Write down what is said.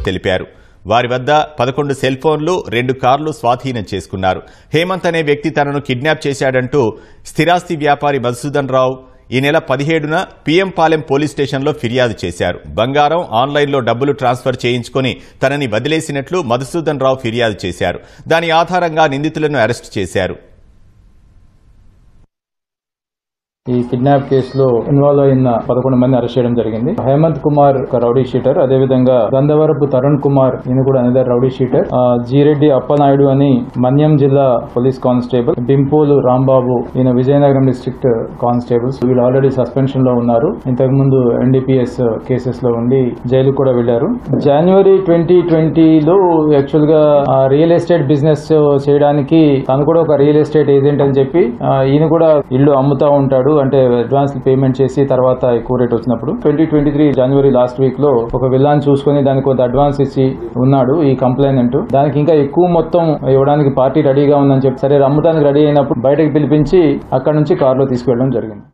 తెలిపారు వారి వద్ద పదకొండు సెల్ ఫోన్లు రెండు కార్లు స్వాధీనం చేసుకున్నారు హేమంత్ అనే వ్యక్తి తనను కిడ్నాప్ చేశాడంటూ స్థిరాస్తి వ్యాపారి మధుసూదన్ రావు ఈ నెల పదిహేడున పీఎం పాలెం పోలీస్ స్టేషన్లో ఫిర్యాదు చేశారు బంగారం ఆన్లైన్లో డబ్బులు ట్రాన్స్ఫర్ చేయించుకొని తనని వదిలేసినట్లు మధుసూదన్ రావు ఫిర్యాదు చేశారు దాని ఆధారంగా నిందితులను అరెస్టు చేశారు ఈ కిడ్నాప్ కేసులో ఇన్వాల్వ్ అయిన పదకొండు మంది అరెస్ట్ చేయడం జరిగింది హేమంత్ కుమార్ ఒక రౌడీ షీటర్ అదేవిధంగా గంధవరపు తరుణ్ కుమార్ ఈయన కూడా అనదర్ రౌడీ షీటర్ ఆ, జీరెడ్డి అప్పనాయుడు అని మన్యం జిల్లా పోలీస్ కానిస్టేబుల్ డింపోలు రాంబాబు ఈయన విజయనగరం డిస్ట్రిక్ట్ కానిస్టేబుల్స్ వీళ్ళు ఆల్రెడీ సస్పెన్షన్ లో ఉన్నారు ఇంతకు ముందు ఎన్డీపీఎస్ కేసెస్ లో ఉండి జైలు కూడా వెళ్లారు జనవరి ట్వంటీ ట్వంటీలో యాక్చువల్ గా రియల్ ఎస్టేట్ బిజినెస్ చేయడానికి తను కూడా ఒక రియల్ ఎస్టేట్ ఏజెంట్ అని చెప్పి ఆ, ఈయన కూడా ఇల్లు అమ్ముతా ఉంటాడు అంటే అడ్వాన్స్ పేమెంట్ చేసి తర్వాత ఎక్కువ రేట్ వచ్చినప్పుడు ట్వంటీ ట్వంటీ త్రీ జనవరి లాస్ట్ వీక్ లో ఒక విల్లాన్ చూసుకుని దానికి కొంత అడ్వాన్స్ ఇచ్చి ఉన్నాడు ఈ కంప్లైనెంట్ దానికి ఇంకా ఎక్కువ మొత్తం ఇవ్వడానికి పార్టీ రెడీగా ఉందని చెప్పి సరే అమ్మటానికి రెడీ అయినప్పుడు బయటకు పిలిపించి అక్కడ నుంచి కారులో తీసుకెళ్ళడం జరిగింది